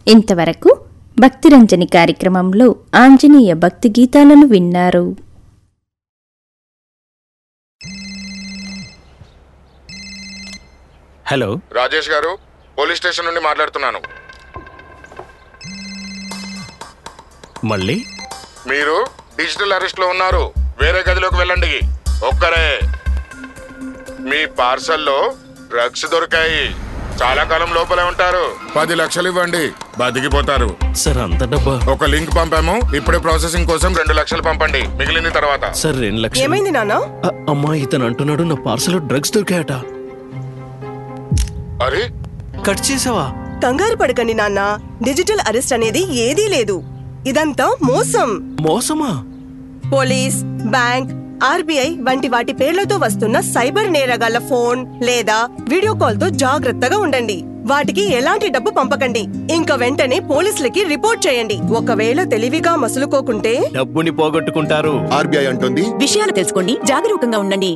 ఇంతవరకు భక్తిరంజని కార్యక్రమంలో ఆంజనేయ భక్తి గీతాలను విన్నారు హలో రాజేష్ గారు పోలీస్ స్టేషన్ నుండి మాట్లాడుతున్నాను మళ్ళీ మీరు డిజిటల్ అరెస్ట్ లో ఉన్నారు వేరే గదిలోకి వెళ్ళండి ఒక్కరే మీ పార్సల్లో డ్రగ్స్ దొరికాయి చాలా కాలం లోపలే ఉంటారు పది లక్షలు ఇవ్వండి బతికిపోతారు సార్ అంత డబ్బా ఒక లింక్ పంపాము ఇప్పుడే ప్రాసెసింగ్ కోసం రెండు లక్షలు పంపండి మిగిలింది తర్వాత సార్ రెండు లక్షలు ఏమైంది నాన్న అ- అమ్మా ఇతను అంటున్నాడు నా పార్సల్ డ్రగ్స్ దొరికాయట అరే కట్ చేసావా కంగారు పడకండి నాన్న డిజిటల్ అరెస్ట్ అనేది ఏదీ లేదు ఇదంతా మోసం మోసమా పోలీస్ బ్యాంక్ ఆర్బీఐ వంటి వాటి పేర్లతో వస్తున్న సైబర్ నేరగాళ్ల ఫోన్ లేదా వీడియో కాల్ తో జాగ్రత్తగా ఉండండి వాటికి ఎలాంటి డబ్బు పంపకండి ఇంకా వెంటనే పోలీసులకి రిపోర్ట్ చేయండి ఒకవేళ తెలివిగా మసులుకోకుంటే డబ్బుని పోగొట్టుకుంటారు ఆర్బీఐ అంటుంది విషయాలు తెలుసుకోండి జాగరూకంగా ఉండండి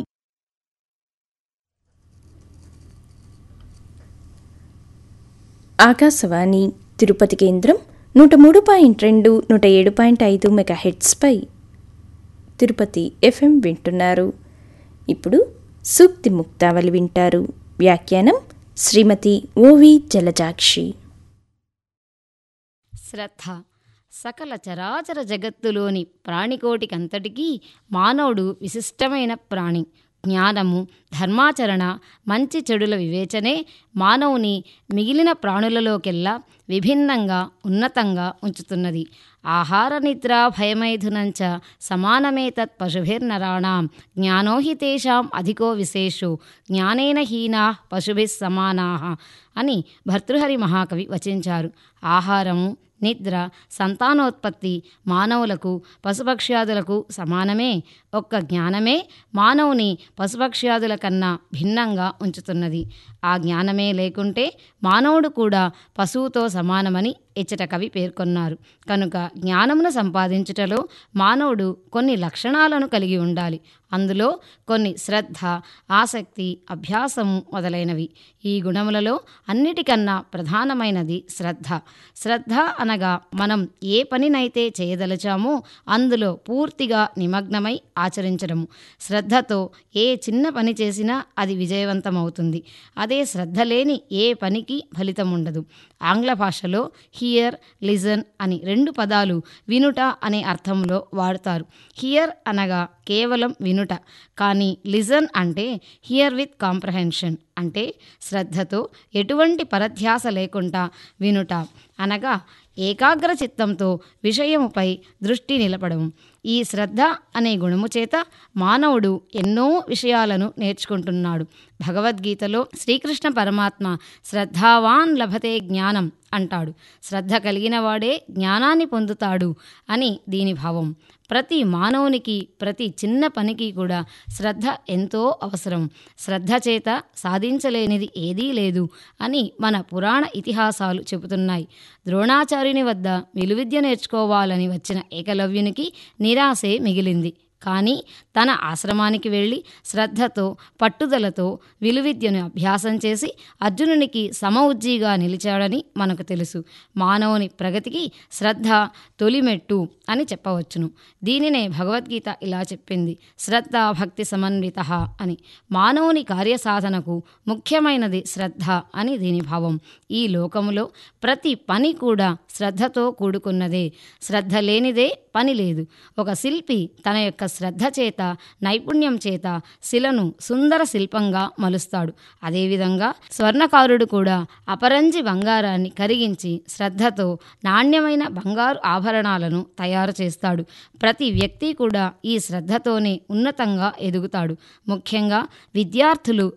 ఆకాశవాణి తిరుపతి కేంద్రం నూట మూడు పాయింట్ రెండు నూట ఏడు పాయింట్ ఐదు మెగా హెడ్స్పై తిరుపతి ఎఫ్ఎం వింటున్నారు ఇప్పుడు సూక్తి ముక్తావళి వింటారు వ్యాఖ్యానం శ్రీమతి ఓవి జలజాక్షి శ్రద్ధ సకల చరాచర జగత్తులోని ప్రాణికోటికంతటికీ మానవుడు విశిష్టమైన ప్రాణి జ్ఞానము ధర్మాచరణ మంచి చెడుల వివేచనే మానవుని మిగిలిన ప్రాణులలోకెల్లా విభిన్నంగా ఉన్నతంగా ఉంచుతున్నది ఆహార నిద్ర భయమైథునంచ సమానమేతత్ పశుభిర్నరాణాం జ్ఞానో హి తేషాం అధికో విశేషో జ్ఞానేన హీనా పశుభిः సమానాః అని భర్తృహరి మహాకవి వచించారు ఆహారము నిద్ర సంతానోత్పత్తి మానవులకు పశుపక్ష్యాదులకు సమానమే ఒక్క జ్ఞానమే మానవుని పశుపక్ష్యాదుల కన్నా భిన్నంగా ఉంచుతున్నది ఆ జ్ఞానమే లేకుంటే మానవుడు కూడా పశువుతో సమానమని ఇచ్చట కవి పేర్కొన్నారు కనుక జ్ఞానమును సంపాదించుటలో మానవుడు కొన్ని లక్షణాలను కలిగి ఉండాలి అందులో కొన్ని శ్రద్ధ ఆసక్తి అభ్యాసము మొదలైనవి ఈ గుణములలో అన్నిటికన్నా ప్రధానమైనది శ్రద్ధ శ్రద్ధ అనగా మనం ఏ పనినైతే చేయదలచామో అందులో పూర్తిగా నిమగ్నమై ఆచరించడము శ్రద్ధతో ఏ చిన్న పని చేసినా అది విజయవంతమవుతుంది అదే శ్రద్ధ లేని ఏ పనికి ఫలితం ఉండదు ఆంగ్ల భాషలో హియర్ లిజన్ అని రెండు పదాలు వినుట అనే అర్థంలో వాడతారు హియర్ అనగా కేవలం వినుట కానీ లిజన్ అంటే హియర్ విత్ కాంప్రహెన్షన్ అంటే శ్రద్ధతో ఎటువంటి పరధ్యాస లేకుండా వినుట అనగా ఏకాగ్ర చిత్తంతో విషయముపై దృష్టి నిలపడం ఈ శ్రద్ధ అనే గుణము చేత మానవుడు ఎన్నో విషయాలను నేర్చుకుంటున్నాడు భగవద్గీతలో శ్రీకృష్ణ పరమాత్మ శ్రద్ధావాన్ లభతే జ్ఞానం అంటాడు శ్రద్ధ కలిగిన వాడే జ్ఞానాన్ని పొందుతాడు అని దీని భావం ప్రతి మానవునికి ప్రతి చిన్న పనికి కూడా శ్రద్ధ ఎంతో అవసరం శ్రద్ధ చేత సాధించలేనిది ఏదీ లేదు అని మన పురాణ ఇతిహాసాలు చెబుతున్నాయి ద్రోణాచార్యుని వద్ద విలువిద్య నేర్చుకోవాలని వచ్చిన ఏకలవ్యునికి నిరాశే మిగిలింది కానీ తన ఆశ్రమానికి వెళ్ళి శ్రద్ధతో పట్టుదలతో విలువిద్యను అభ్యాసం చేసి అర్జునునికి సమఉజ్జీగా నిలిచాడని మనకు తెలుసు మానవుని ప్రగతికి శ్రద్ధ తొలిమెట్టు అని చెప్పవచ్చును దీనినే భగవద్గీత ఇలా చెప్పింది శ్రద్ధ భక్తి సమన్విత అని మానవుని కార్యసాధనకు ముఖ్యమైనది శ్రద్ధ అని దీని భావం ఈ లోకములో ప్రతి పని కూడా శ్రద్ధతో కూడుకున్నదే శ్రద్ధ లేనిదే పని లేదు ఒక శిల్పి తన యొక్క శ్రద్ధ చేత నైపుణ్యం చేత శిలను సుందర శిల్పంగా మలుస్తాడు అదేవిధంగా స్వర్ణకారుడు కూడా అపరంజి బంగారాన్ని కరిగించి శ్రద్ధతో నాణ్యమైన బంగారు ఆభరణాలను తయారు చేస్తాడు ప్రతి వ్యక్తి కూడా ఈ శ్రద్ధతోనే ఉన్నతంగా ఎదుగుతాడు ముఖ్యంగా విద్యార్థులు